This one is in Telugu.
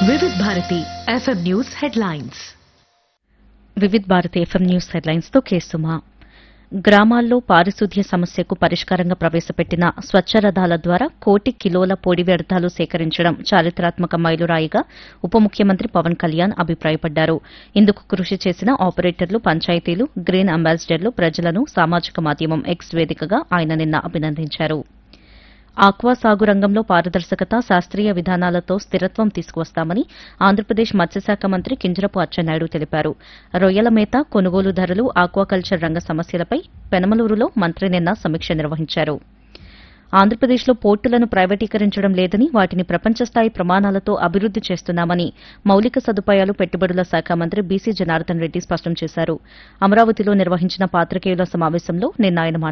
Vividh Bharati FM news headlines Vividh Bharati FM news headlines తో కేసుమా గ్రామాల్లో పారిశుద్ధ్య సమస్యకు పరిష్కారంగా ప్రవేశపెట్టిన స్వచ్ఛ రథాల ద్వారా కోటి కిలోల పొడి వ్యర్థాలు సేకరించడం చారిత్రాత్మక మైలురాయిగా ఉప ముఖ్యమంత్రి పవన్ కళ్యాణ్ అభిప్రాయపడ్డారు ఇందుకు కృషి చేసిన ఆపరేటర్లు పంచాయతీలు గ్రీన్ అంబాసిడర్లు ప్రజలను సామాజిక మాధ్యమం ఎక్స్ వేదికగా ఆయన నిన్న అభినందించారు ఆక్వా సాగు రంగంలో పారదర్శకత శాస్త్రీయ విధానాలతో స్థిరత్వం తీసుకువస్తామని ఆంధ్రప్రదేశ్ మత్స్యశాఖ మంత్రి కింజరపు అచ్చెన్నాయుడు తెలిపారు రొయ్యల మేత కొనుగోలు ధరలు ఆక్వాకల్చర్ రంగ సమస్యలపై పెనమలూరులో మంత్రి నిన్న సమీక్ష నిర్వహించారు ఆంధ్రప్రదేశ్లో పోర్టులను ప్రైవేటీకరించడం లేదని వాటిని ప్రపంచ స్థాయి ప్రమాణాలతో అభివృద్ది చేస్తున్నామని మౌలిక సదుపాయాలు పెట్టుబడుల శాఖ మంత్రి బీసీ జనార్దన్ రెడ్డి స్పష్టం చేశారు అమరావతిలో నిర్వహించిన పాత్రికేయుల సమావేశంలో నిన్న ఆయన మాట్లాడారు